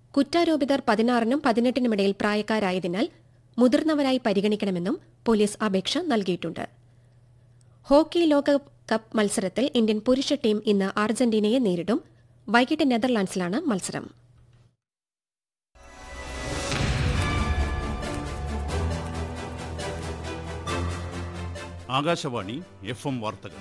കുറ്റാരോപിതർ പതിനാറിനും പതിനെട്ടിനുമിടയിൽ പ്രായക്കാരായതിനാൽ മുതിർന്നവരായി പരിഗണിക്കണമെന്നും പോലീസ് അപേക്ഷ നൽകിയിട്ടുണ്ട് ഹോക്കി ലോകകപ്പ് മത്സരത്തിൽ ഇന്ത്യൻ പുരുഷ ടീം ഇന്ന് അർജന്റീനയെ നേരിടും വൈകിട്ട് നെതർലാൻഡ്സിലാണ് മത്സരം ആകാശവാണി എഫ് എം വാർത്തകൾ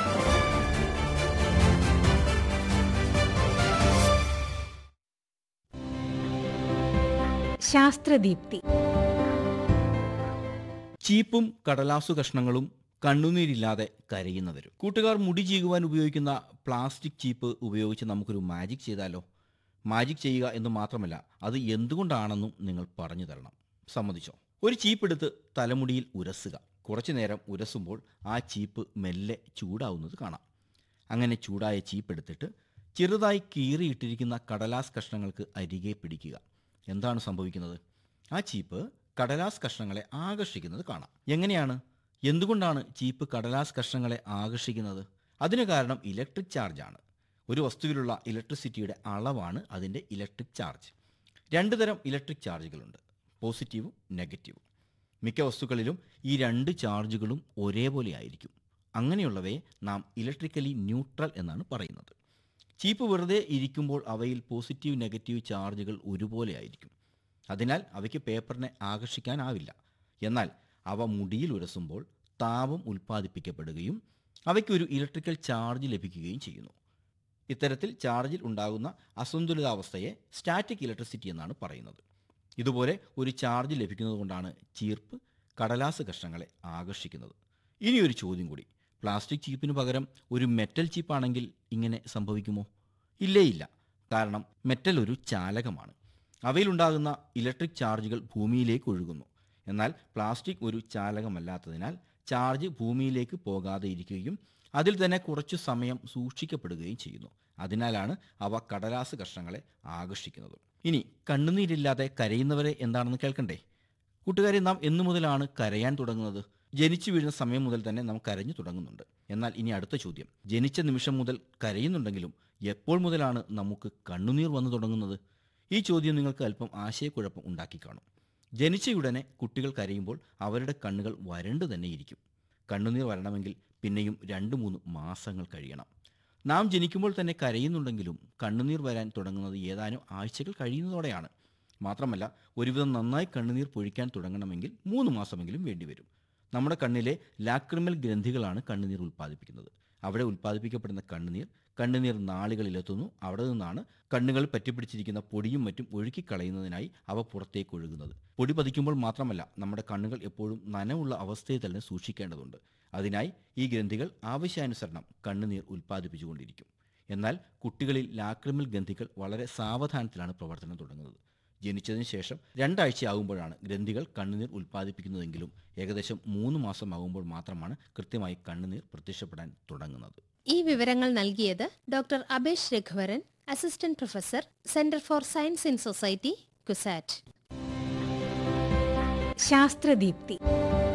ശാസ്ത്രദീപ്തി ചീപ്പും കടലാസു കഷ്ണങ്ങളും കണ്ണുനീരില്ലാതെ കരയുന്നവരും കൂട്ടുകാർ മുടി ചീകുവാൻ ഉപയോഗിക്കുന്ന പ്ലാസ്റ്റിക് ചീപ്പ് ഉപയോഗിച്ച് നമുക്കൊരു മാജിക് ചെയ്താലോ മാജിക് ചെയ്യുക എന്ന് മാത്രമല്ല അത് എന്തുകൊണ്ടാണെന്നും നിങ്ങൾ പറഞ്ഞു തരണം സമ്മതിച്ചോ ഒരു ചീപ്പ് എടുത്ത് തലമുടിയിൽ ഉരസുക കുറച്ചു നേരം ഉരസുമ്പോൾ ആ ചീപ്പ് മെല്ലെ ചൂടാവുന്നത് കാണാം അങ്ങനെ ചൂടായ ചീപ്പ് എടുത്തിട്ട് ചെറുതായി കീറിയിട്ടിരിക്കുന്ന കടലാസ് കഷ്ണങ്ങൾക്ക് അരികെ പിടിക്കുക എന്താണ് സംഭവിക്കുന്നത് ആ ചീപ്പ് കടലാസ് കഷ്ണങ്ങളെ ആകർഷിക്കുന്നത് കാണാം എങ്ങനെയാണ് എന്തുകൊണ്ടാണ് ചീപ്പ് കടലാസ് കഷ്ണങ്ങളെ ആകർഷിക്കുന്നത് അതിന് കാരണം ഇലക്ട്രിക് ചാർജാണ് ഒരു വസ്തുവിലുള്ള ഇലക്ട്രിസിറ്റിയുടെ അളവാണ് അതിൻ്റെ ഇലക്ട്രിക് ചാർജ് രണ്ട് തരം ഇലക്ട്രിക് ചാർജുകളുണ്ട് പോസിറ്റീവും നെഗറ്റീവും മിക്ക വസ്തുക്കളിലും ഈ രണ്ട് ചാർജുകളും ഒരേപോലെ ആയിരിക്കും അങ്ങനെയുള്ളവയെ നാം ഇലക്ട്രിക്കലി ന്യൂട്രൽ എന്നാണ് പറയുന്നത് ചീപ്പ് വെറുതെ ഇരിക്കുമ്പോൾ അവയിൽ പോസിറ്റീവ് നെഗറ്റീവ് ചാർജുകൾ ഒരുപോലെ ആയിരിക്കും അതിനാൽ അവയ്ക്ക് പേപ്പറിനെ ആകർഷിക്കാനാവില്ല എന്നാൽ അവ മുടിയിൽ ഉരസുമ്പോൾ താപം ഉൽപ്പാദിപ്പിക്കപ്പെടുകയും അവയ്ക്ക് ഒരു ഇലക്ട്രിക്കൽ ചാർജ് ലഭിക്കുകയും ചെയ്യുന്നു ഇത്തരത്തിൽ ചാർജിൽ ഉണ്ടാകുന്ന അസന്തുലിതാവസ്ഥയെ സ്റ്റാറ്റിക് ഇലക്ട്രിസിറ്റി എന്നാണ് പറയുന്നത് ഇതുപോലെ ഒരു ചാർജ് ലഭിക്കുന്നതുകൊണ്ടാണ് ചീർപ്പ് കടലാസ് കഷ്ണങ്ങളെ ആകർഷിക്കുന്നത് ഇനിയൊരു ചോദ്യം കൂടി പ്ലാസ്റ്റിക് ചീപ്പിന് പകരം ഒരു മെറ്റൽ ചീപ്പാണെങ്കിൽ ഇങ്ങനെ സംഭവിക്കുമോ ഇല്ലേ ഇല്ല കാരണം മെറ്റൽ ഒരു ചാലകമാണ് അവയിലുണ്ടാകുന്ന ഇലക്ട്രിക് ചാർജുകൾ ഭൂമിയിലേക്ക് ഒഴുകുന്നു എന്നാൽ പ്ലാസ്റ്റിക് ഒരു ചാലകമല്ലാത്തതിനാൽ ചാർജ് ഭൂമിയിലേക്ക് പോകാതെ ഇരിക്കുകയും അതിൽ തന്നെ കുറച്ചു സമയം സൂക്ഷിക്കപ്പെടുകയും ചെയ്യുന്നു അതിനാലാണ് അവ കടലാസ് കഷ്ണങ്ങളെ ആകർഷിക്കുന്നത് ഇനി കണ്ണുനീരില്ലാതെ കരയുന്നവരെ എന്താണെന്ന് കേൾക്കണ്ടേ കൂട്ടുകാരെ നാം എന്നു മുതലാണ് കരയാൻ തുടങ്ങുന്നത് ജനിച്ചു വീഴുന്ന സമയം മുതൽ തന്നെ നാം കരഞ്ഞു തുടങ്ങുന്നുണ്ട് എന്നാൽ ഇനി അടുത്ത ചോദ്യം ജനിച്ച നിമിഷം മുതൽ കരയുന്നുണ്ടെങ്കിലും എപ്പോൾ മുതലാണ് നമുക്ക് കണ്ണുനീർ വന്നു തുടങ്ങുന്നത് ഈ ചോദ്യം നിങ്ങൾക്ക് അല്പം ആശയക്കുഴപ്പം ഉണ്ടാക്കി കാണും ജനിച്ചയുടനെ കുട്ടികൾ കരയുമ്പോൾ അവരുടെ കണ്ണുകൾ വരണ്ടു തന്നെ ഇരിക്കും കണ്ണുനീർ വരണമെങ്കിൽ പിന്നെയും രണ്ട് മൂന്ന് മാസങ്ങൾ കഴിയണം നാം ജനിക്കുമ്പോൾ തന്നെ കരയുന്നുണ്ടെങ്കിലും കണ്ണുനീർ വരാൻ തുടങ്ങുന്നത് ഏതാനും ആഴ്ചകൾ കഴിയുന്നതോടെയാണ് മാത്രമല്ല ഒരുവിധം നന്നായി കണ്ണുനീർ പൊഴിക്കാൻ തുടങ്ങണമെങ്കിൽ മൂന്ന് മാസമെങ്കിലും വേണ്ടിവരും നമ്മുടെ കണ്ണിലെ ലാക്രിമൽ ഗ്രന്ഥികളാണ് കണ്ണുനീർ ഉൽപ്പാദിപ്പിക്കുന്നത് അവിടെ ഉൽപ്പാദിപ്പിക്കപ്പെടുന്ന കണ്ണുനീർ കണ്ണുനീർ നാളുകളിലെത്തുന്നു അവിടെ നിന്നാണ് കണ്ണുകൾ പറ്റിപ്പിടിച്ചിരിക്കുന്ന പൊടിയും മറ്റും ഒഴുക്കിക്കളയുന്നതിനായി അവ പുറത്തേക്ക് ഒഴുകുന്നത് പൊടി പതിക്കുമ്പോൾ മാത്രമല്ല നമ്മുടെ കണ്ണുകൾ എപ്പോഴും നനവുള്ള അവസ്ഥയിൽ തന്നെ സൂക്ഷിക്കേണ്ടതുണ്ട് അതിനായി ഈ ഗ്രന്ഥികൾ ആവശ്യാനുസരണം കണ്ണുനീർ ഉൽപ്പാദിപ്പിച്ചുകൊണ്ടിരിക്കും എന്നാൽ കുട്ടികളിൽ ലാക്രിമൽ ഗ്രന്ഥികൾ വളരെ സാവധാനത്തിലാണ് പ്രവർത്തനം തുടങ്ങുന്നത് ജനിച്ചതിന് ശേഷം രണ്ടാഴ്ച ആകുമ്പോഴാണ് ഗ്രന്ഥികൾ കണ്ണുനീർ ഉൽപ്പാദിപ്പിക്കുന്നതെങ്കിലും ഏകദേശം മൂന്ന് മാസം ആകുമ്പോൾ മാത്രമാണ് കൃത്യമായി കണ്ണുനീർ പ്രത്യക്ഷപ്പെടാൻ തുടങ്ങുന്നത് ഈ വിവരങ്ങൾ നൽകിയത് doctor Abhesh Raghuvaran assistant professor centre for science in society CUSAT ശാസ്ത്രദീപ്തി